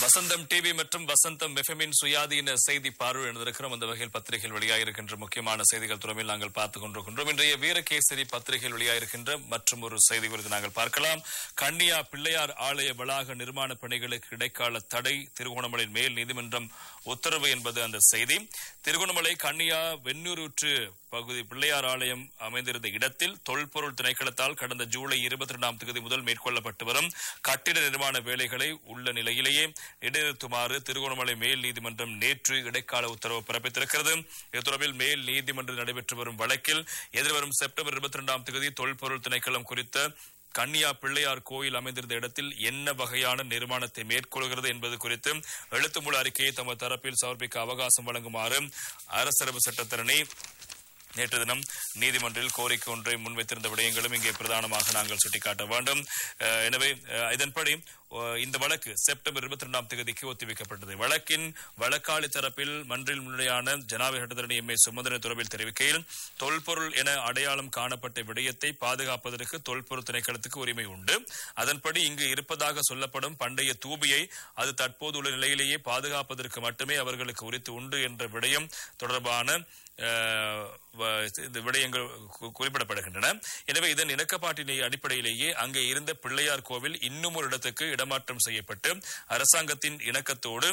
வசந்தம் TV மற்றும் வசந்தம் எஃப்எம்மின் சுயாதீன செய்தி பார்வை எழுந்திருக்கிறோம் அந்த வகையில் பத்திரிகையில் வெளியாகிருக்கின்ற முக்கியமான செய்திகள் துறையில் நாங்கள் பார்த்துக் கொண்டிருக்கின்றோம் இன்றைய வீரகேசரி பத்திரிகையில் வெளியாகிருக்கின்ற மற்றும் ஒரு செய்தி குறித்து நாங்கள் பார்க்கலாம் கன்னியா பிள்ளையார் ஆலய வளாக நிர்மாண பணிகளுக்கு இடைக்கால தடை திருகோணமலை மேல் நீதிமன்றம் உத்தரவு என்பது அந்த செய்தி திருகோணமலை கன்னியா வெண்ணூரூற்று பகுதி பிள்ளையார் ஆலயம் அமைந்திருந்த இடத்தில் தொல்பொருள் திணைக்களத்தால் கடந்த ஜூலை இருபத்தி இரண்டாம் தேதி முதல் மேற்கொள்ளப்பட்டு வரும் கட்டிட நிர்மாண வேலைகளை உள்ள நிலையிலேயே இடைநிறுத்துமாறு திருகோணமலை மேல் நீதிமன்றம் நேற்று இடைக்கால உத்தரவு பிறப்பித்திருக்கிறது இது தொடர்பில் மேல் நீதிமன்றம் நடைபெற்று வரும் வழக்கில் எதிர்வரும் செப்டம்பர் இருபத்தி இரண்டாம் தேதி தொல்பொருள் திணைக்களம் குறித்த கன்னியா பிள்ளையார் கோயில் அமைந்திருந்த இடத்தில் என்ன வகையான நிர்மாணத்தை மேற்கொள்கிறது என்பது குறித்து எழுத்துமூல அறிக்கையை தமது தரப்பில் சமர்ப்பிக்க அவகாசம் வழங்குமாறு அரசரவு சட்டத்தரணி நேற்று தினம் நீதிமன்றில் கோரிக்கை ஒன்றை முன்வைத்திருந்த விடயங்களும் இங்கே பிரதானமாக நாங்கள் சுட்டிக்காட்ட வேண்டும் அஹ், எனவே அஹ், இதன்படி அஹ், இந்த வழக்கு செப்டம்பர் இருபத்தி இரண்டாம் தேதிக்கு ஒத்திவைக்கப்பட்டது வழக்கின் வழக்காளி தரப்பில் மன்றில் முன்னிலையான ஜனாதிபதி சட்டத்தரணி எம் ஏ சுமந்திரன் தொடர்பில் தெரிவிக்கையில் தொல்பொருள் என அடையாளம் காணப்பட்ட விடயத்தை பாதுகாப்பதற்கு தொல்பொருள் திணைக்களத்துக்கு உரிமை உண்டு அதன்படி இங்கு இருப்பதாக சொல்லப்படும் பண்டைய தூபியை அது தற்போது உள்ள நிலையிலேயே பாதுகாப்பதற்கு மட்டுமே அவர்களுக்கு உரித்து உண்டு என்ற விடயம் தொடர்பான அஹ், வ- இந்த விடயங்கள் கு- குறிப்பிடப்படுகின்றன எனவே இதன் இணக்கப்பாட்டினை அடிப்படையிலேயே அங்கே இருந்த பிள்ளையார் கோவில் இன்னும் ஒரு இடத்துக்கு இடமாற்றம் செய்யப்பட்டு அரசாங்கத்தின் இணக்கத்தோடு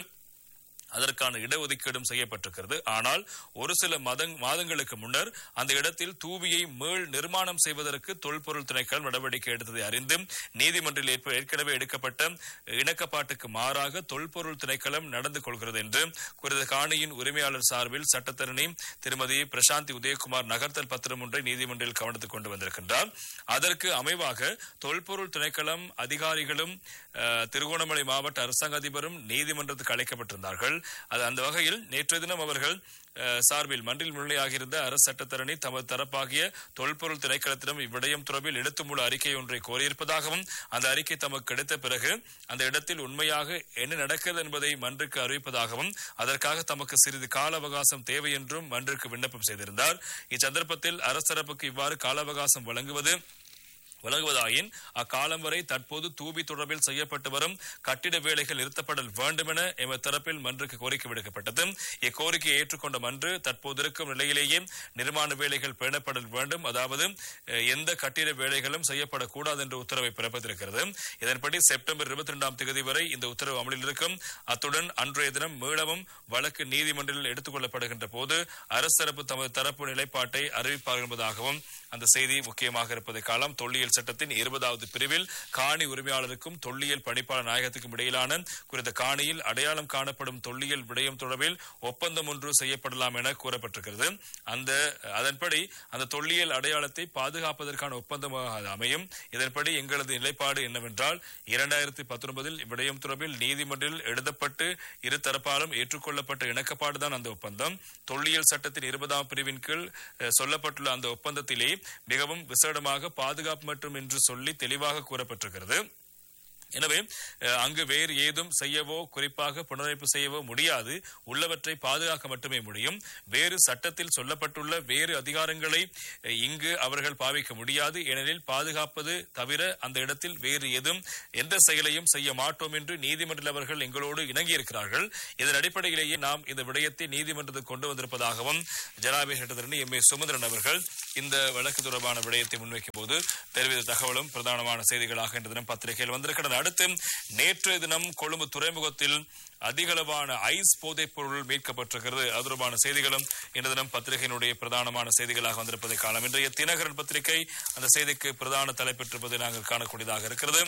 அதற்கான இடஒதுக்கீடும் செய்யப்பட்டிருக்கிறது ஆனால் ஒரு சில மதங் மாதங்களுக்கு முன்னர் அந்த இடத்தில் தூவியை மேல் நிர்மாணம் செய்வதற்கு தொல்பொருள் திணைக்களம் நடவடிக்கை எடுத்ததை அறிந்து நீதிமன்றில் ஏற்ப- ஏற்கனவே எடுக்கப்பட்ட இணக்கப்பாட்டுக்கு மாறாக தொல்பொருள் திணைக்களம் நடந்து கொள்கிறது என்று குறித்த காணியின் உரிமையாளர் சார்பில் சட்டத்தரணி திருமதி பிரசாந்தி உதயகுமார் நகர்த்தல் பத்திரம் ஒன்றை நீதிமன்றில் கவனத்துக்கு கொண்டு வந்திருக்கின்றார் அதற்கு அமைவாக தொல்பொருள் திணைக்களம் அதிகாரிகளும் அஹ், திருகோணமலை மாவட்ட அரசாங்க அதிபரும் நீதிமன்றத்துக்கு அழைக்கப்பட்டிருந்தார்கள் அது அந்த வகையில் நேற்றைய தினம் அவர்கள் அஹ், சார்பில் மன்றில் முன்னிலையாகியிருந்த அரசு சட்டத்தரணி தமது தரப்பாகிய தொல்பொருள் திணைக்களத்திடம் இவ்விடயம் தொடர்பில் எழுத்துமூல அறிக்கை ஒன்றை கோரியிருப்பதாகவும் அந்த அறிக்கை தமக்கு கிடைத்த பிறகு அந்த இடத்தில் உண்மையாக என்ன நடக்கிறது என்பதை மன்றுக்கு அறிவிப்பதாகவும் அதற்காக தமக்கு சிறிது கால அவகாசம் தேவை என்றும் மன்றுக்கு விண்ணப்பம் செய்திருந்தார் இச்சந்தர்ப்பத்தில் அரசரப்புக்கு இவ்வாறு கால அவகாசம் வழங்குவது வழங்குவதாயின் அக்காலம் வரை தற்போது தூபி தொடர்பில் செய்யப்பட்டு வரும் கட்டிட வேலைகள் நிறுத்தப்படல் வேண்டும் என எமது தரப்பில் மன்றுக்கு கோரிக்கை விடுக்கப்பட்டது இக்கோரிக்கையை ஏற்றுக்கொண்ட மன்று தற்போது இருக்கும் நிலையிலேயே நிர்மாண வேலைகள் பேணப்படல் வேண்டும் அதாவது அஹ், எந்த கட்டிட வேலைகளும் செய்யப்படக்கூடாது என்ற உத்தரவை பிறப்பித்திருக்கிறது இதன்படி செப்டம்பர் இருபத்தி இரண்டாம் தேதி வரை இந்த உத்தரவு அமலில் இருக்கும் அத்துடன் அன்றைய தினம் மீளவும் வழக்கு நீதிமன்றில் எடுத்துக் கொள்ளப்படுகின்ற போது அரசரப்பு தமது தரப்பு நிலைப்பாட்டை அறிவிப்பார் என்பதாகவும் அந்த செய்தி முக்கியமாக இருப்பதை காலம் தொல்லியல் சட்டத்தின் இருபதாவது பிரிவில் காணி உரிமையாளருக்கும் தொல்லியல் பணிப்பாளர் நாயகத்துக்கும் இடையிலான குறித்த காணியில் அடையாளம் காணப்படும் தொல்லியல் விடயம் தொடர்பில் ஒப்பந்தம் ஒன்று செய்யப்படலாம் என கூறப்பட்டிருக்கிறது அந்த அதன்படி அந்த தொல்லியல் அடையாளத்தை பாதுகாப்பதற்கான ஒப்பந்தமாக அது அமையும் இதன்படி எங்களது நிலைப்பாடு என்னவென்றால் இரண்டாயிரத்தி பத்தொன்பதில் இவ்விடயம் தொடர்பில் நீதிமன்றில் எழுதப்பட்டு இரு தரப்பாலும் ஏற்றுக்கொள்ளப்பட்ட இணக்கப்பாடுதான் அந்த ஒப்பந்தம் தொல்லியல் சட்டத்தின் இருபதாம் பிரிவின் கீழ் அஹ், சொல்லப்பட்டுள்ள அந்த ஒப்பந்தத்திலே மிகவும் விசேடமாக பாதுகாப்பு மற்றும் என்று சொல்லி தெளிவாக கூறப்பட்டிருக்கிறது எனவே அஹ், அங்கு வேறு ஏதும் செய்யவோ குறிப்பாக புனரமைப்பு செய்யவோ முடியாது உள்ளவற்றை பாதுகாக்க மட்டுமே முடியும் வேறு சட்டத்தில் சொல்லப்பட்டுள்ள வேறு அதிகாரங்களை அஹ், இங்கு அவர்கள் பாவிக்க முடியாது ஏனெனில் பாதுகாப்பது தவிர அந்த இடத்தில் வேறு எதுவும் எந்த செயலையும் செய்ய மாட்டோம் என்று நீதிமன்றில் அவர்கள் எங்களோடு இணங்கியிருக்கிறார்கள் இதன் அடிப்படையிலேயே நாம் இந்த விடயத்தை நீதிமன்றத்துக்கு கொண்டு வந்திருப்பதாகவும் ஜனாதிபதி சட்டத்தரணி எம் ஏ சுமந்திரன் அவர்கள் இந்த வழக்கு தொடர்பான விடயத்தை முன்வைக்கும் போது தெரிவித்த தகவலும் பிரதானமான செய்திகளாக இன்று தினம் பத்திரிகையில் வந்திருக்கிறது அடுத்து நேற்றைய தினம் கொழும்பு துறைமுகத்தில் அதிகளவான ஐஸ் போதைப் பொருள் மீட்கப்பட்டிருக்கிறது அது தொடர்பான செய்திகளும் இன்று தினம் பத்திரிகையினுடைய பிரதானமான செய்திகளாக வந்திருப்பதை காலம் இன்றைய தினகரன் பத்திரிகை அந்த செய்திக்கு பிரதான தலைப்பெற்றிருப்பதை நாங்கள் காணக்கூடியதாக இருக்கிறது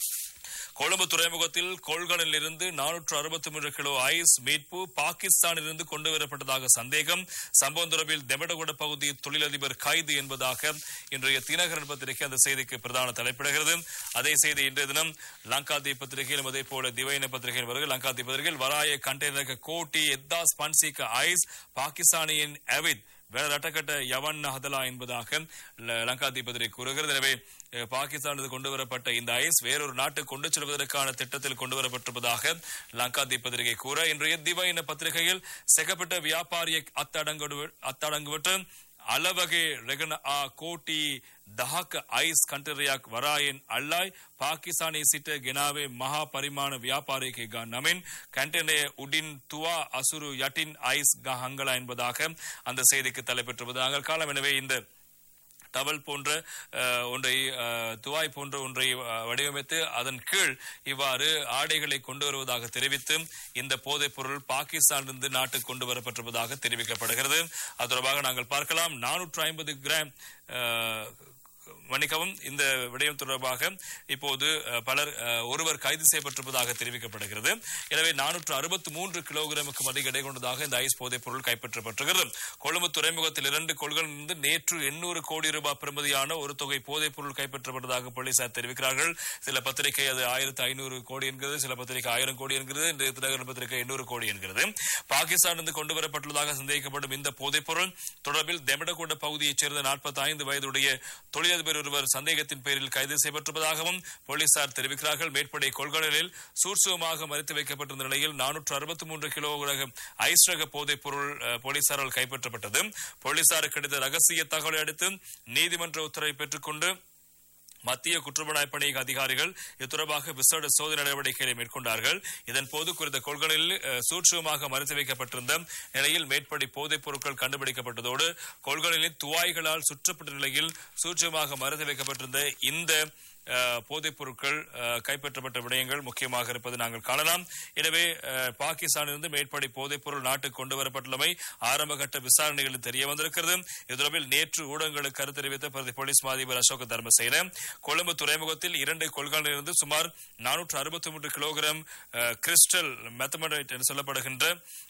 கொழும்பு துறைமுகத்தில் கொள்கடலில் இருந்து நானூற்று அறுபத்தி மூன்று கிலோ ஐஸ் மீட்பு பாகிஸ்தானிலிருந்து கொண்டு வரப்பட்டதாக சந்தேகம் சம்பவம் தொடர்பில் தெமடகுட பகுதி தொழிலதிபர் கைது என்பதாக இன்றைய தினகரன் பத்திரிகை அந்த செய்திக்கு பிரதான தலைப்பிடுகிறது அதே செய்தி இன்றைய தினம் லங்காதீப் பத்திரிகையிலும் அதே போல திவைன பத்திரிகையில் வருகிறது லங்காதீப் பத்திரிகையில் வராய கண்டெய்னர் கோட்டி எத்தாஸ் பன்சிக ஐஸ் பாகிஸ்தானியின் அவித் வேற ரட்டக்கட்ட யவன் ஹதலா என்பதாக ல- லங்காதீப் பத்திரிகை கூறுகிறது எனவே அஹ், பாகிஸ்தானிலிருந்து கொண்டு வரப்பட்ட இந்த ஐஸ் வேறொரு நாட்டுக்கு கொண்டு செல்வதற்கான திட்டத்தில் கொண்டு வரப்பட்டிருப்பதாக லங்காதீப் பத்திரிகை கூற இன்றைய திவைன பத்திரிகையில் செகப்பட்ட வியாபாரிய அத்தடங்கு அத்தடங்குவற்று அளவகை ரெகன ஆ கோட்டி දහක අයිස් කන්ටරයක් වරායෙන් අල්ලායි පාකිස්ානයේ සිට ගෙනාවේ මහා පරිමාණ ව්‍යාපාරයකගා නමින් கண்டெனே உடின் துவா அசுரு யட்டின் ஐஸ் ஹங்களா என்பதாக அந்த செய்திக்கு தலைப்பெற்றுவதாக காலம் எனவே இந்த டவல் போன்ற அஹ், ஒன்றை அஹ், துவாய் போன்ற ஒன்றை அஹ், வடிவமைத்து அதன் கீழ் இவ்வாறு ஆடைகளை கொண்டு வருவதாக தெரிவித்து இந்த போதைப் பொருள் பாகிஸ்தானிலிருந்து நாட்டுக்கு கொண்டு வரப்பட்டிருப்பதாக தெரிவிக்கப்படுகிறது அது தொடர்பாக நாங்கள் பார்க்கலாம் நானூற்று ஐம்பது கிராம் அஹ், மன்னிக்கவும் இந்த விடயம் தொடர்பாக இப்போது அஹ், பலர் அஹ், ஒருவர் கைது செய்யப்பட்டிருப்பதாக தெரிவிக்கப்படுகிறது எனவே நானூற்று அறுபத்தி மூன்று கிலோகிராமுக்கும் அதிக எடை கொண்டதாக இந்த ஐஸ் போதைப் பொருள் கைப்பற்றப்பட்டிருக்கிறது கொழும்பு துறைமுகத்தில் இரண்டு கொள்களிலிருந்து நேற்று எண்ணூறு கோடி ரூபாய் பெறுமதியான ஒரு தொகை போதைப் பொருள் கைப்பற்றப்பட்டதாக போலீசார் தெரிவிக்கிறார்கள் சில பத்திரிகை அது ஆயிரத்து ஐநூறு கோடி என்கிறது சில பத்திரிகை ஆயிரம் கோடி என்கிறது இந்த தினகரன் பத்திரிகை எண்ணூறு கோடி என்கிறது பாகிஸ்தானிலிருந்து கொண்டு வரப்பட்டுள்ளதாக சந்தேகிக்கப்படும் இந்த போதைப் பொருள் தொடர்பில் தெமடகொண்ட பகுதியைச் சேர்ந்த நாற்பத்தி ஐந்து வயதுடைய தொழிலதிபர் ஒருவர் சந்தேகத்தின் பேரில் கைது செய்யப்பட்டிருப்பதாகவும் போலீசார் தெரிவிக்கிறார்கள் மேற்படை கொள்கலனில் சூட்சுவமாக மறைத்து வைக்கப்பட்டிருந்த நிலையில் நானூற்று அறுபத்தி மூன்று கிலோ ரக ஐஸ் ரக போதைப் பொருள் அஹ், போலீசாரால் கைப்பற்றப்பட்டது போலீசாருக்கு கிடைத்த ரகசிய தகவலை அடுத்து நீதிமன்ற உத்தரவை பெற்றுக்கொண்டு மத்திய குற்றப்புலனாய்வு பணி அதிகாரிகள் இது தொடர்பாக விசேட சோதனை நடவடிக்கைகளை மேற்கொண்டார்கள் இதன் போது குறித்த கொள்கலனில் அஹ், சூட்சுமமாக மறைத்து வைக்கப்பட்டிருந்த நிலையில் மேற்படி போதைப் பொருட்கள் கண்டுபிடிக்கப்பட்டதோடு கொள்கலனில் துவாய்களால் சுற்றப்பட்ட நிலையில் சூட்சுமமாக மறைத்து வைக்கப்பட்டிருந்த இந்த அஹ், போதைப் பொருட்கள் அஹ், கைப்பற்றப்பட்ட விடயங்கள் முக்கியமாக இருப்பது நாங்கள் காணலாம் எனவே அஹ், பாகிஸ்தானிலிருந்து மேற்படி போதைப் பொருள் நாட்டுக்கு கொண்டு வரப்பட்டுள்ளமை ஆரம்பகட்ட விசாரணைகளில் தெரிய வந்திருக்கிறது இது தொடர்பில் நேற்று ஊடகங்களுக்கு கருத்து தெரிவித்த பிரதி போலீஸ் மா அதிபர் அசோக் தர்மசேன கொழும்பு துறைமுகத்தில் இரண்டு கொள்கலனிலிருந்து சுமார் நானூற்று அறுபத்தி மூன்று கிலோகிராம் அஹ், கிறிஸ்டல் மெத்தமடைட் என்று சொல்லப்படுகின்ற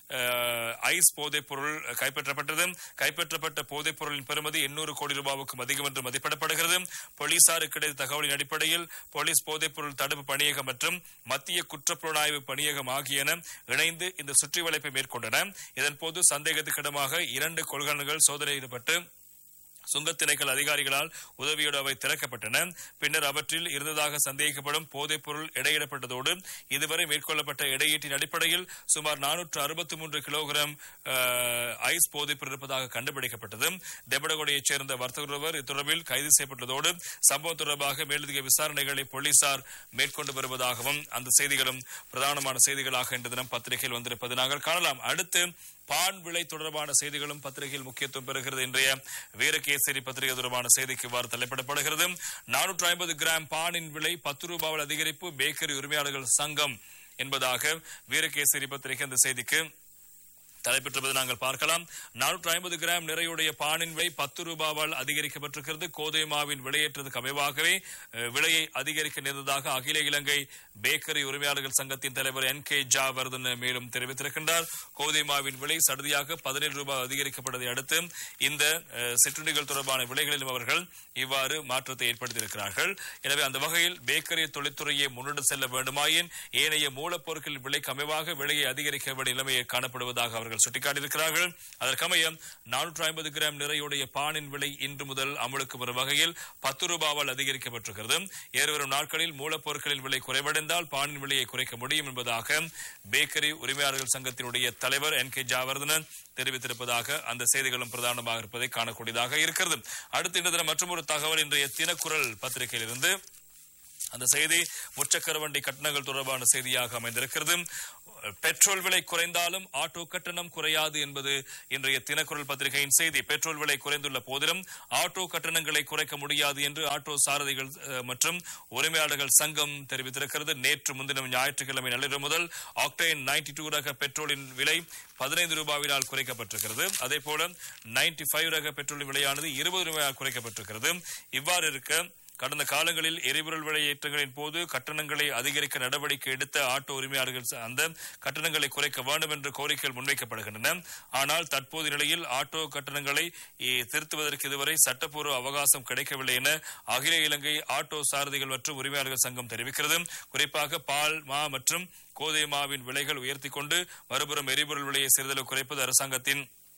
அஹ், ஐஸ் போதைப் பொருள் கைப்பற்றப்பட்டது கைப்பற்றப்பட்ட போதைப் பொருளின் பெறுமதி எண்ணூறு கோடி ரூபாவுக்கும் அதிகம் என்று மதிப்பிடப்படுகிறது போலீசாருக்கு கிடைத்த தகவலின் அடிப்படையில் போலீஸ் போதைப் பொருள் தடுப்பு பணியகம் மற்றும் மத்திய குற்றப்புலனாய்வு பணியகம் ஆகியன இணைந்து இந்த சுற்றி வளைப்பை மேற்கொண்டன இதன்போது சந்தேகத்துக்கிடமாக இரண்டு கொள்கலன்கள் சோதனையிடப்பட்டு சுங்கத்திணைக்கள் அதிகாரிகளால் உதவியோடு அவை திறக்கப்பட்டன பின்னர் அவற்றில் இருந்ததாக சந்தேகிக்கப்படும் போதைப் பொருள் எடையிடப்பட்டதோடு இதுவரை மேற்கொள்ளப்பட்ட எடையீட்டின் அடிப்படையில் சுமார் நானூற்று அறுபத்தி மூன்று கிலோகிராம் அஹ், ஐஸ் போதைப் பொருள் இருப்பதாக கண்டுபிடிக்கப்பட்டது தெபடகொடையைச் சேர்ந்த வர்த்தகர் ஒருவர் இத்தொடர்பில் கைது செய்யப்பட்டதோடு சம்பவம் தொடர்பாக மேலதிக விசாரணைகளை போலீசார் மேற்கொண்டு வருவதாகவும் அந்த செய்திகளும் பிரதானமான செய்திகளாக இன்று தினம் பத்திரிகையில் வந்திருப்பது நாங்கள் காணலாம் அடுத்து பான் விலை தொடர்பான செய்திகளும் பத்திரிகையில் முக்கியத்துவம் பெறுகிறது இன்றைய வீரகேசரி பத்திரிகை தொடர்பான செய்திக்கு இவ்வாறு தலைப்பிடப்படுகிறது நானூற்று ஐம்பது கிராம் பானின் விலை பத்து ரூபாவில் அதிகரிப்பு பேக்கரி உரிமையாளர்கள் சங்கம் என்பதாக வீரகேசரி பத்திரிகை அந்த செய்திக்கு தலைப்பெற்றிருப்பதை நாங்கள் பார்க்கலாம் நானூற்று ஐம்பது கிராம் நிறையுடைய பானின் விலை பத்து ரூபாவால் அதிகரிக்கப்பட்டிருக்கிறது கோதை மாவின் விலையேற்றதுக்கு அமைவாகவே அஹ், விலையை அதிகரிக்க நேர்ந்ததாக அகில இலங்கை பேக்கரி உரிமையாளர்கள் சங்கத்தின் தலைவர் என் கே ஜாவர்தன் மேலும் தெரிவித்திருக்கின்றார் கோதை மாவின் விலை சடுதியாக பதினேழு ரூபாய் அதிகரிக்கப்பட்டதை அடுத்து இந்த அஹ், சிற்றுண்டிகள் தொடர்பான விலைகளிலும் அவர்கள் இவ்வாறு மாற்றத்தை ஏற்படுத்தியிருக்கிறார்கள் எனவே அந்த வகையில் பேக்கரி தொழில்துறையை முன்னெடு செல்ல வேண்டுமாயின் ஏனைய மூலப்பொருட்களின் விலைக்கு அமைவாக விலையை அதிகரிக்க வேண்டிய நிலைமையை காணப்படுவதாக அவர்கள் சுட்டிக்காட்டியிருக்கிறார்கள் அதற்கமைய நானூற்று ஐம்பது கிராம் நிறையுடைய பானின் விலை இன்று முதல் அமலுக்கு வரும் வகையில் பத்து ரூபாவால் அதிகரிக்கப்பட்டிருக்கிறது ஏறுவரும் நாட்களில் மூலப்பொருட்களின் விலை குறைவடைந்தால் பானின் விலையை குறைக்க முடியும் என்பதாக பேக்கரி உரிமையாளர்கள் சங்கத்தினுடைய தலைவர் என் கே ஜாவர்தனன் தெரிவித்திருப்பதாக அந்த செய்திகளும் பிரதானமாக இருப்பதை காணக்கூடியதாக இருக்கிறது அடுத்து இன்று தினம் மற்றொரு தகவல் இன்றைய தினக்குரல் பத்திரிகையிலிருந்து அந்த செய்தி முச்சக்கர வண்டி கட்டணங்கள் தொடர்பான செய்தியாக அமைந்திருக்கிறது பெட்ரோல் விலை குறைந்தாலும் ஆட்டோ கட்டணம் குறையாது என்பது இன்றைய தினக்குரல் பத்திரிகையின் செய்தி பெட்ரோல் விலை குறைந்துள்ள போதிலும் ஆட்டோ கட்டணங்களை குறைக்க முடியாது என்று ஆட்டோ சாரதிகள் அஹ், மற்றும் உரிமையாளர்கள் சங்கம் தெரிவித்திருக்கிறது நேற்று முன்தினம் ஞாயிற்றுக்கிழமை நள்ளிரவு முதல் ஆக்டைன் 92 டூ ரக பெட்ரோலின் விலை பதினைந்து ரூபாயினால் குறைக்கப்பட்டிருக்கிறது அதே போல 95 ஃபைவ் ரக பெட்ரோலின் விலையானது இருபது ரூபாயால் குறைக்கப்பட்டிருக்கிறது இவ்வாறு இருக்க கடந்த காலங்களில் எரிபொருள் விலை ஏற்றங்களின் போது கட்டணங்களை அதிகரிக்க நடவடிக்கை எடுத்த ஆட்டோ உரிமையாளர்கள் ச- அந்த கட்டணங்களை குறைக்க வேண்டும் என்று கோரிக்கைகள் முன்வைக்கப்படுகின்றன ஆனால் தற்போது நிலையில் ஆட்டோ கட்டணங்களை இ, திருத்துவதற்கு இதுவரை சட்டப்பூர்வ அவகாசம் கிடைக்கவில்லை என அகில இலங்கை ஆட்டோ சாரதிகள் மற்றும் உரிமையாளர்கள் சங்கம் தெரிவிக்கிறது குறிப்பாக பால் மா மற்றும் கோதை மாவின் விலைகள் உயர்த்திக் கொண்டு மறுபுறம் எரிபொருள் விலையை சிறிதளவு குறைப்பது அரசாங்கத்தின்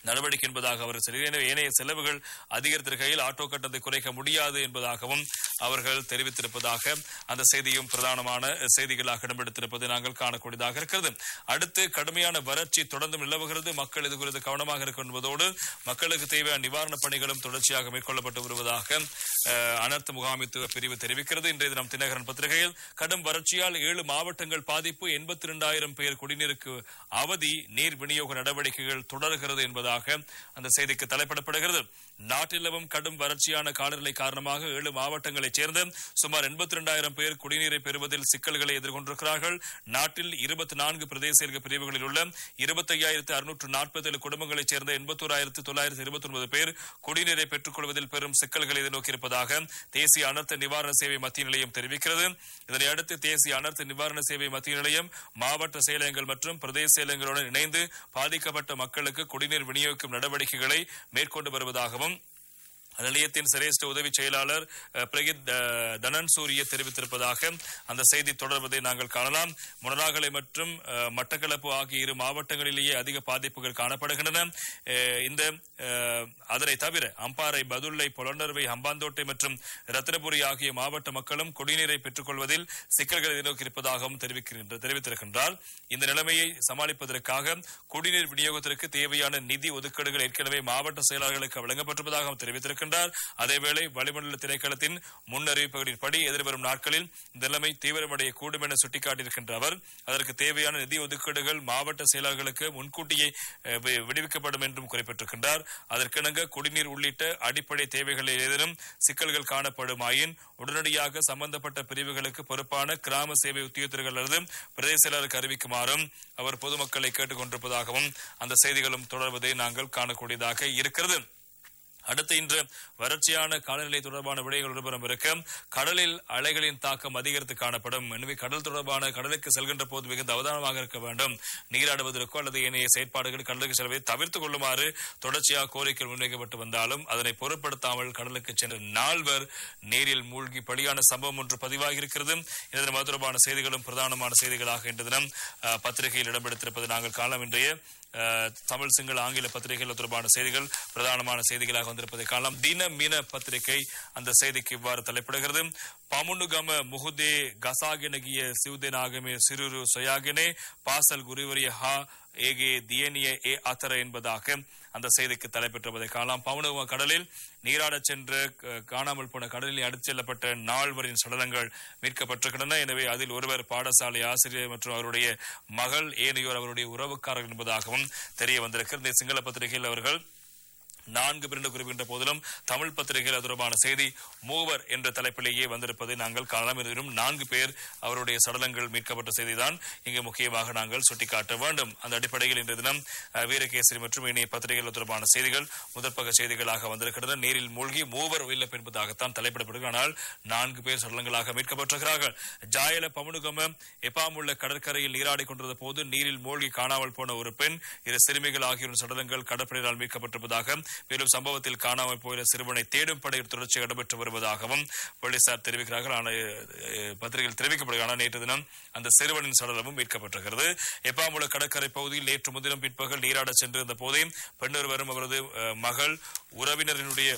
நடவடிக்கை என்பதாக அவர் சொல்லி எனவே ஏனைய செலவுகள் அதிகரித்திருக்கையில் ஆட்டோ கட்டணத்தை குறைக்க முடியாது என்பதாகவும் அவர்கள் தெரிவித்திருப்பதாக அந்த செய்தியும் பிரதானமான செய்திகளாக இடம்பெடுத்திருப்பதை நாங்கள் காணக்கூடியதாக இருக்கிறது அடுத்து கடுமையான வறட்சி தொடர்ந்து நிலவுகிறது மக்கள் இது குறித்து கவனமாக இருக்க என்பதோடு மக்களுக்கு தேவையான நிவாரணப் பணிகளும் தொடர்ச்சியாக மேற்கொள்ளப்பட்டு வருவதாக அஹ், அனர்த்த முகாமித்துவ பிரிவு தெரிவிக்கிறது இன்றைய தினம் தினகரன் பத்திரிகையில் கடும் வறட்சியால் ஏழு மாவட்டங்கள் பாதிப்பு எண்பத்தி இரண்டாயிரம் பேர் குடிநீருக்கு அவதி நீர் விநியோக நடவடிக்கைகள் தொடர்கிறது என்பதாக அந்த செய்திக்கு தலைப்பிடப்படுகிறது நாட்டில் நிலவும் கடும் வறட்சியான காலநிலை காரணமாக ஏழு மாவட்டங்களைச் சேர்ந்த சுமார் எண்பத்தி இரண்டாயிரம் பேர் குடிநீரை பெறுவதில் சிக்கல்களை எதிர்கொண்டிருக்கிறார்கள் நாட்டில் இருபத்தி நான்கு பிரதேச செயலக பிரிவுகளில் உள்ள இருபத்தி ஐயாயிரத்து அறுநூற்று நாற்பத்தி ஏழு குடும்பங்களைச் சேர்ந்த எண்பத்தோராயிரத்து தொள்ளாயிரத்து இருபத்தி ஒன்பது பேர் குடிநீரை பெற்றுக் கொள்வதில் பெரும் சிக்கல்களை எதிர்நோக்கியிருப்பதாக தேசிய அனர்த்த நிவாரண சேவை மத்திய நிலையம் தெரிவிக்கிறது இதனை அடுத்து தேசிய அனர்த்த நிவாரண சேவை மத்திய நிலையம் மாவட்ட செயலகங்கள் மற்றும் பிரதேச செயலகங்களுடன் இணைந்து பாதிக்கப்பட்ட மக்களுக்கு குடிநீர் விநியோகிக்கும் நடவடிக்கைகளை மேற்கொண்டு வருவதாகவும் நிலையத்தின் சிரேஷ்ட உதவி செயலாளர் அஹ், பிரகித் அஹ், தனன் சூரிய தெரிவித்திருப்பதாக அந்த செய்தி தொடர்வதை நாங்கள் காணலாம் முனராகலை மற்றும் அஹ், மட்டக்களப்பு ஆகிய இரு மாவட்டங்களிலேயே அதிக பாதிப்புகள் காணப்படுகின்றன அஹ், இந்த அஹ், அதனை தவிர அம்பாறை பதுளை பொலனர்வை ஹம்பாந்தோட்டை மற்றும் ரத்னபுரி ஆகிய மாவட்ட மக்களும் குடிநீரை பெற்றுக் கொள்வதில் சிக்கல்களை எதிர்நோக்கியிருப்பதாகவும் தெரிவிக்கின்ற தெரிவித்திருக்கின்றார் இந்த நிலைமையை சமாளிப்பதற்காக குடிநீர் விநியோகத்திற்கு தேவையான நிதி ஒதுக்கீடுகள் ஏற்கனவே மாவட்ட செயலாளர்களுக்கு வழங்கப்பட்டிருப்பதாக அவர் தெரிவித்திருக்கின்றார் அதேவேளை வளிமண்டல திணைக்களத்தின் முன்னறிவிப்புகளின்படி எதிர்வரும் நாட்களில் இந்த நிலைமை தீவிரமடைய கூடும் என சுட்டிக்காட்டியிருக்கின்ற அவர் அதற்கு தேவையான நிதி ஒதுக்கீடுகள் மாவட்ட செயலாளர்களுக்கு முன்கூட்டியே அஹ், வி- விடுவிக்கப்படும் என்றும் குறிப்பிட்டிருக்கின்றார் அதற்கிணங்க குடிநீர் உள்ளிட்ட அடிப்படை தேவைகளில் ஏதேனும் சிக்கல்கள் காணப்படுமாயின் உடனடியாக சம்பந்தப்பட்ட பிரிவுகளுக்கு பொறுப்பான கிராம சேவை உத்தியோகத்தர்கள் அல்லது பிரதேச செயலாளருக்கு அறிவிக்குமாறும் அவர் பொதுமக்களை கேட்டுக் கொண்டிருப்பதாகவும் அந்த செய்திகளும் தொடர்வதை நாங்கள் காணக்கூடியதாக இருக்கிறது அடுத்து இன்று வறட்சியான காலநிலை தொடர்பான விடயங்கள் ஒருபுறம் இருக்க கடலில் அலைகளின் தாக்கம் அதிகரித்து காணப்படும் எனவே கடல் தொடர்பான கடலுக்கு செல்கின்ற போது மிகுந்த அவதானமாக இருக்க வேண்டும் நீராடுவதற்கோ அல்லது ஏனைய செயற்பாடுகள் கடலுக்கு செல்வதை தவிர்த்துக் கொள்ளுமாறு தொடர்ச்சியாக கோரிக்கை முன்வைக்கப்பட்டு வந்தாலும் அதனை பொருட்படுத்தாமல் கடலுக்கு சென்ற நால்வர் நீரில் மூழ்கி பலியான சம்பவம் ஒன்று பதிவாகி இருக்கிறது இந்த தினம் அது தொடர்பான செய்திகளும் பிரதானமான செய்திகளாக இன்று தினம் அஹ், பத்திரிகையில் இடம்பெடுத்திருப்பது நாங்கள் காணலாம் இன்றைய அஹ், தமிழ் சிங்கள ஆங்கில பத்திரிகைகள் தொடர்பான செய்திகள் பிரதானமான செய்திகளாக வந்திருப்பதை காணலாம் தின மீன பத்திரிகை அந்த செய்திக்கு இவ்வாறு தலைப்பிடுகிறது பமுனுகம முகுதே கசாகினகிய சிவதேனாகமே சிறுரு சொயாகினே பாசல் குருவரிய ஹா ஏகே தியனிய ஏ அத்தர என்பதாக அந்த செய்திக்கு தலைப்பெற்றுவதை காணலாம் பவுனுவ கடலில் நீராடச் சென்று க- காணாமல் போன கடலில் அடுத்து செல்லப்பட்ட நால்வரின் சடலங்கள் மீட்கப்பட்டிருக்கின்றன எனவே அதில் ஒருவர் பாடசாலை ஆசிரியர் மற்றும் அவருடைய மகள் ஏனையோர் அவருடைய உறவுக்காரர்கள் என்பதாகவும் தெரிய வந்திருக்கிறது இந்த சிங்கள பத்திரிகையில் அவர்கள் நான்கு பிரிண்டு குறிப்பிட்ட போதிலும் தமிழ் பத்திரிகையில் அது தொடர்பான செய்தி மூவர் என்ற தலைப்பிலேயே வந்திருப்பதை நாங்கள் காணலாம் இருவரும் நான்கு பேர் அவருடைய சடலங்கள் மீட்கப்பட்ட செய்திதான் இங்கு முக்கியமாக நாங்கள் சுட்டிக்காட்ட வேண்டும் அந்த அடிப்படையில் இன்றைய தினம் அஹ், வீரகேசரி மற்றும் இணைய பத்திரிகைகள் தொடர்பான செய்திகள் முதற்பக்க செய்திகளாக வந்திருக்கின்றன நீரில் மூழ்கி மூவர் உயிரிழப்பு என்பதாகத்தான் தலைப்பிடப்படுகிறது ஆனால் நான்கு பேர் சடலங்களாக மீட்கப்பட்டிருக்கிறார்கள் ஜாயல பமுனுகம எப்பாமுள்ள கடற்கரையில் நீராடிக் கொண்டிருந்த போது நீரில் மூழ்கி காணாமல் போன ஒரு பெண் இரு சிறுமிகள் ஆகியோரின் சடலங்கள் கடற்படையினால் மீட்கப்பட்டிருப்பதாக மேலும் சம்பவத்தில் காணாமல் போயுள்ள சிறுவனை தேடும் படை தொடர்ச்சி இடம்பெற்று வருவதாகவும் போலீசார் தெரிவிக்கிறார்கள் ஆனால் அஹ், பத்திரிகையில் தெரிவிக்கப்படுகிறது ஆனால் நேற்று தினம் அந்த சிறுவனின் சடலமும் மீட்கப்பட்டிருக்கிறது எப்பாமுள்ள கடற்கரை பகுதியில் நேற்று முன்தினம் பிற்பகல் நீராடச் சென்றிருந்த போதே பெண்ணொருவரும் அவரது அஹ், மகள் உறவினரினுடைய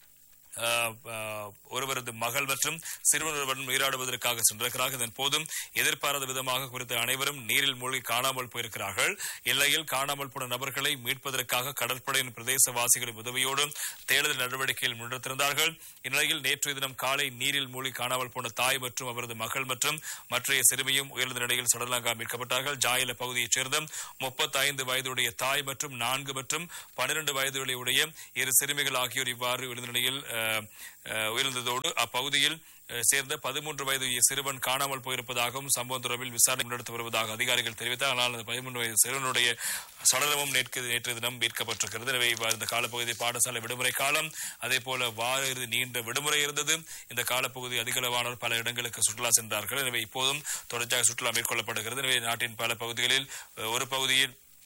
அஹ், அஹ், ஒருவரது மகள் மற்றும் சிறுவன் ஒருவரும் நீராடுவதற்காக சென்றிருக்கிறார்கள் இதன் போதும் எதிர்பாராத விதமாக குறித்த அனைவரும் நீரில் மூழ்கி காணாமல் போயிருக்கிறார்கள் இல்லையில் காணாமல் போன நபர்களை மீட்பதற்காக கடற்படையின் பிரதேசவாசிகளின் உதவியோடு தேடுதல் நடவடிக்கையில் முன்னெடுத்திருந்தார்கள் இந்நிலையில் நேற்றைய தினம் காலை நீரில் மூழ்கி காணாமல் போன தாய் மற்றும் அவரது மகள் மற்றும் மற்றைய சிறுமியும் உயர்ந்த நிலையில் சடலங்கா மீட்கப்பட்டார்கள் ஜாயில பகுதியைச் சேர்ந்த முப்பத்தி ஐந்து வயதுடைய தாய் மற்றும் நான்கு மற்றும் பன்னிரண்டு வயதுடைய இரு சிறுமிகள் ஆகியோர் இவ்வாறு உயர்ந்த நிலையில் அஹ், அஹ், உயர்ந்ததோடு அப்பகுதியில் அஹ், சேர்ந்த பதிமூன்று வயது சிறுவன் காணாமல் போயிருப்பதாகவும் சம்பவம் தொடர்பில் விசாரணை முன்னெடுத்து வருவதாக அதிகாரிகள் தெரிவித்தார் ஆனால் அந்த பதிமூன்று வயது சிறுவனுடைய சடலமும் நேற்று நேற்று தினம் மீட்கப்பட்டிருக்கிறது எனவே இவ்வாறு இந்த காலப்பகுதி பாடசாலை விடுமுறை காலம் அதே போல வார இறுதி நீண்ட விடுமுறை இருந்தது இந்த காலப்பகுதி அதிகளவானோர் பல இடங்களுக்கு சுற்றுலா சென்றார்கள் எனவே இப்போதும் தொடர்ச்சியாக சுற்றுலா மேற்கொள்ளப்படுகிறது எனவே நாட்டின் பல பகுதிகளில் அஹ், ஒரு பகுதியில்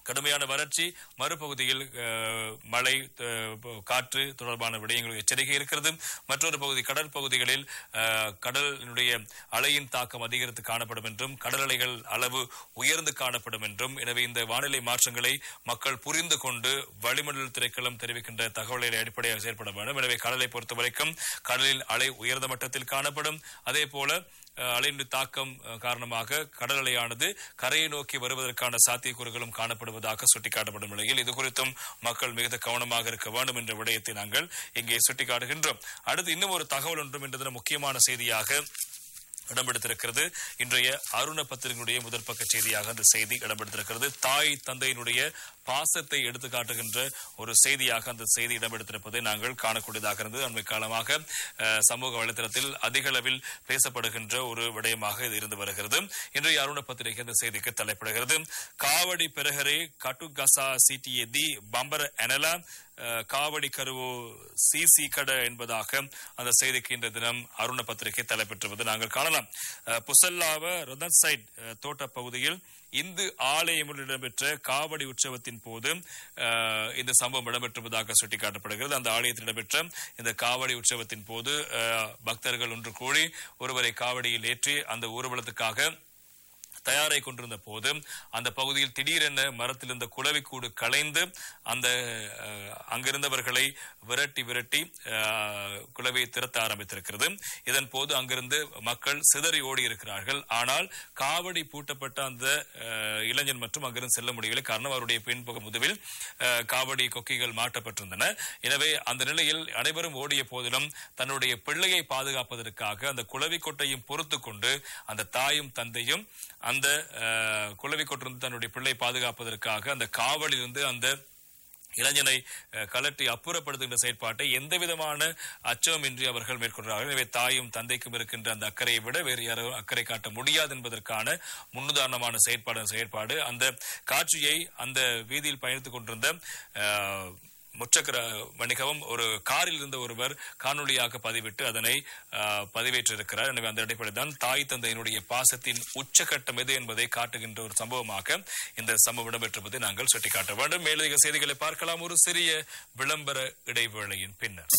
கடுமையான வறட்சி மறுபகுதியில் அஹ், மழை அஹ், காற்று தொடர்பான விடயங்கள் எச்சரிக்கை இருக்கிறது மற்றொரு பகுதி கடல் பகுதிகளில் அஹ், கடலினுடைய அலையின் தாக்கம் அதிகரித்து காணப்படும் என்றும் கடல் அலைகள் அளவு உயர்ந்து காணப்படும் என்றும் எனவே இந்த வானிலை மாற்றங்களை மக்கள் புரிந்து கொண்டு வளிமண்டல திரைக்களம் தெரிவிக்கின்ற தகவல்களை அடிப்படையாக செயற்பட வேண்டும் எனவே கடலை பொறுத்தவரைக்கும் கடலில் அலை உயர்ந்த மட்டத்தில் காணப்படும் அதே போல அஹ், அலையினுடைய தாக்கம் அஹ், காரணமாக கடல் அலையானது கரையை நோக்கி வருவதற்கான சாத்தியக்கூறுகளும் காணப்படுவதாக சுட்டிக்காட்டப்படும் நிலையில் இது குறித்தும் மக்கள் மிகுந்த கவனமாக இருக்க வேண்டும் என்ற விடயத்தை நாங்கள் இங்கே சுட்டிக்காட்டுகின்றோம் அடுத்து இன்னும் ஒரு தகவல் ஒன்றும் என்ற முக்கியமான செய்தியாக இடம்பெடுத்திருக்கிறது இன்றைய அருண பத்திரிகையுடைய முதல் பக்க செய்தியாக அந்த செய்தி இடம்பெடுத்திருக்கிறது தாய் தந்தையினுடைய பாசத்தை எடுத்து காட்டுகின்ற ஒரு செய்தியாக அந்த செய்தி இடம்பெடுத்திருப்பதை நாங்கள் காணக்கூடியதாக இருந்தது அண்மை காலமாக அஹ், சமூக வலைதளத்தில் அதிக அளவில் பேசப்படுகின்ற ஒரு விடயமாக இது இருந்து வருகிறது இன்றைய அருண பத்திரிகை இந்த செய்திக்கு தலைப்படுகிறது காவடி பெருகரே கட்டுகசா சிட்டியதி பம்பர எனலா அஹ், காவடி கருவோ சிசி கட என்பதாக அந்த செய்திக்கு இன்ற தினம் அருண பத்திரிகை தலைப்பெற்றுவது நாங்கள் காணலாம் அஹ், புசல்லாவ ரதன் சைட் தோட்ட பகுதியில் இந்து ஆலயமில் இடம்பெற்ற காவடி உற்சவத்தின் போது அஹ், இந்த சம்பவம் இடம்பெற்றுவதாக சுட்டிக்காட்டப்படுகிறது அந்த ஆலயத்தில் இடம்பெற்ற இந்த காவடி உற்சவத்தின் போது அஹ், பக்தர்கள் ஒன்று கூடி ஒருவரை காவடியில் ஏற்றி அந்த ஊர்வலத்துக்காக தயாரை கொண்டிருந்த போது அந்த பகுதியில் திடீரென மரத்தில் இருந்த குளவிக்கூடு களைந்து அந்த அஹ், அங்கிருந்தவர்களை விரட்டி விரட்டி அஹ், குளவியை திறத்த ஆரம்பித்திருக்கிறது இதன் போது அங்கிருந்து மக்கள் சிதறி ஓடி இருக்கிறார்கள் ஆனால் காவடி பூட்டப்பட்ட அந்த அஹ், இளைஞன் மற்றும் அங்கிருந்து செல்ல முடியவில்லை காரணம் அவருடைய பின்புக முதுவில் அஹ், காவடி கொக்கிகள் மாட்டப்பட்டிருந்தன எனவே அந்த நிலையில் அனைவரும் ஓடிய போதிலும் தன்னுடைய பிள்ளையை பாதுகாப்பதற்காக அந்த குளவி கொட்டையும் பொறுத்து கொண்டு அந்த தாயும் தந்தையும் அந்த அஹ், குளவி கொட்டிருந்து தன்னுடைய பிள்ளை பாதுகாப்பதற்காக அந்த காவலிலிருந்து அந்த இளைஞனை அஹ், கலட்டி அப்புறப்படுத்துகின்ற செயற்பாட்டை எந்த விதமான அச்சமின்றி அவர்கள் மேற்கொள்கிறார்கள் எனவே தாயும் தந்தைக்கும் இருக்கின்ற அந்த அக்கறையை விட வேறு யாரும் அக்கறை காட்ட முடியாது என்பதற்கான முன்னுதாரணமான செயற்பாடு செயற்பாடு அந்த காட்சியை அந்த வீதியில் பயணித்துக் கொண்டிருந்த அஹ், முச்சக்கர வணிகவும் ஒரு காரில் இருந்த ஒருவர் காணொளியாக பதிவிட்டு அதனை அஹ், பதிவேற்றிருக்கிறார் எனவே அந்த அடிப்படையில் தான் தாய் தந்தையினுடைய பாசத்தின் உச்சகட்டம் எது என்பதை காட்டுகின்ற ஒரு சம்பவமாக இந்த சம்பவம் இடம்பெற்றிருப்பதை நாங்கள் சுட்டிக்காட்ட வேண்டும் மேலதிக செய்திகளை பார்க்கலாம் ஒரு சிறிய விளம்பர இடைவேளையின் பின்னர்